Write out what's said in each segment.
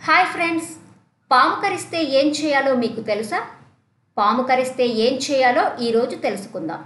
hi friends పాము కరిస్తే ఏం చేయాలో మీకు తెలుసా పాము కరిస్తే ఏం చేయాలో ఈరోజు తెలుసుకుందాం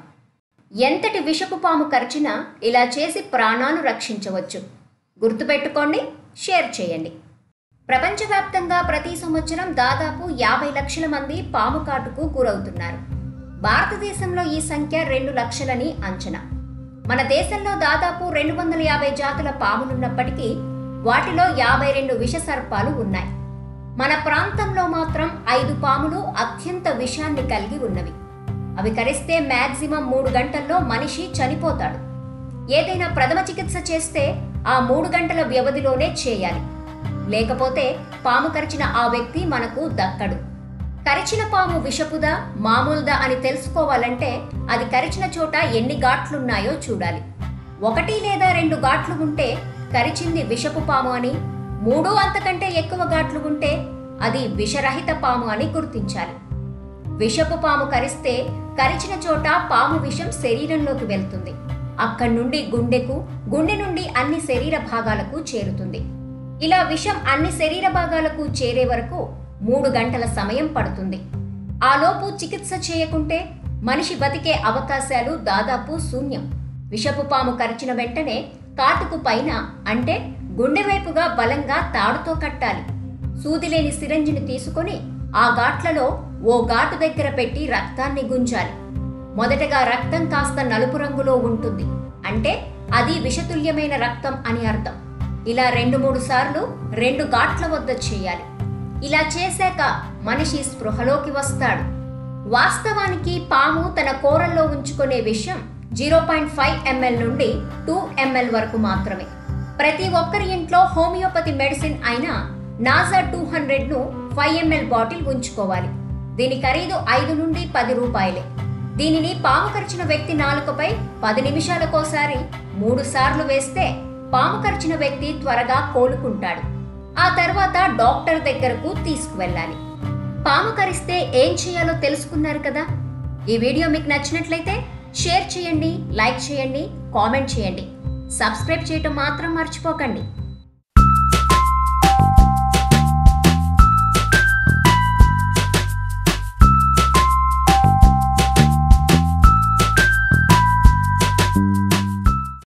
ఎంతటి విషపు పాము కరిచినా ఇలా చేసి ప్రాణాలు రక్షించవచ్చు గుర్తుపెట్టుకోండి షేర్ చేయండి ప్రపంచవ్యాప్తంగా ప్రతి సంవత్సరం దాదాపు యాభై లక్షల మంది పాము కాటుకు గురవుతున్నారు భారతదేశంలో ఈ సంఖ్య రెండు లక్షలని అంచనా మన దేశంలో దాదాపు రెండు వందల యాభై జాతుల పాములున్నప్పటికీ వాటిలో యాభై రెండు విష సర్పాలు ఉన్నాయి మన ప్రాంతంలో మాత్రం ఐదు పాములు అత్యంత విషాన్ని కలిగి ఉన్నవి అవి కరిస్తే మ్యాక్సిమం మూడు గంటల్లో మనిషి చనిపోతాడు ఏదైనా ప్రథమ చికిత్స చేస్తే ఆ మూడు గంటల వ్యవధిలోనే చేయాలి లేకపోతే పాము కరిచిన ఆ వ్యక్తి మనకు దక్కడు కరిచిన పాము విషపుదా మామూలుదా అని తెలుసుకోవాలంటే అది కరిచిన చోట ఎన్ని ఘాట్లున్నాయో చూడాలి ఒకటి లేదా రెండు ఘాట్లు ఉంటే కరిచింది విషపు పాము అని మూడు అంతకంటే ఎక్కువ ఘాట్లు ఉంటే అది విషరహిత పాము అని గుర్తించాలి విషపు పాము కరిస్తే కరిచిన చోట పాము విషం శరీరంలోకి వెళ్తుంది అక్కడి నుండి గుండెకు గుండె నుండి అన్ని శరీర భాగాలకు చేరుతుంది ఇలా విషం అన్ని శరీర భాగాలకు చేరే వరకు మూడు గంటల సమయం పడుతుంది ఆలోపు చికిత్స చేయకుంటే మనిషి బతికే అవకాశాలు దాదాపు శూన్యం విషపు పాము కరిచిన వెంటనే కాటుకు పైన అంటే గుండె వైపుగా బలంగా తాడుతో కట్టాలి సూదిలేని సిరంజిని తీసుకొని ఆ ఘాట్లలో ఓ ఘాటు దగ్గర పెట్టి రక్తాన్ని గుంజాలి మొదటగా రక్తం కాస్త నలుపు రంగులో ఉంటుంది అంటే అది విషతుల్యమైన రక్తం అని అర్థం ఇలా రెండు మూడు సార్లు రెండు ఘాట్ల వద్ద చేయాలి ఇలా చేశాక మనిషి స్పృహలోకి వస్తాడు వాస్తవానికి పాము తన కూరల్లో ఉంచుకునే విషయం జీరో పాయింట్ ఫైవ్ ఎంఎల్ నుండి టూ ఎంఎల్ వరకు మాత్రమే ప్రతి ఒక్కరి ఇంట్లో హోమియోపతి మెడిసిన్ అయిన నాజా టూ హండ్రెడ్ను ఫైవ్ ఎంఎల్ బాటిల్ ఉంచుకోవాలి దీని ఖరీదు ఐదు నుండి పది రూపాయలే దీనిని పాము కరిచిన వ్యక్తి నాలుకపై పది నిమిషాలకోసారి మూడు సార్లు వేస్తే పాము కరిచిన వ్యక్తి త్వరగా కోలుకుంటాడు ఆ తర్వాత డాక్టర్ దగ్గరకు తీసుకువెళ్ళాలి పాము కరిస్తే ఏం చేయాలో తెలుసుకున్నారు కదా ఈ వీడియో మీకు నచ్చినట్లయితే షేర్ చేయండి లైక్ చేయండి కామెంట్ చేయండి సబ్స్క్రైబ్ చేయటం మాత్రం మర్చిపోకండి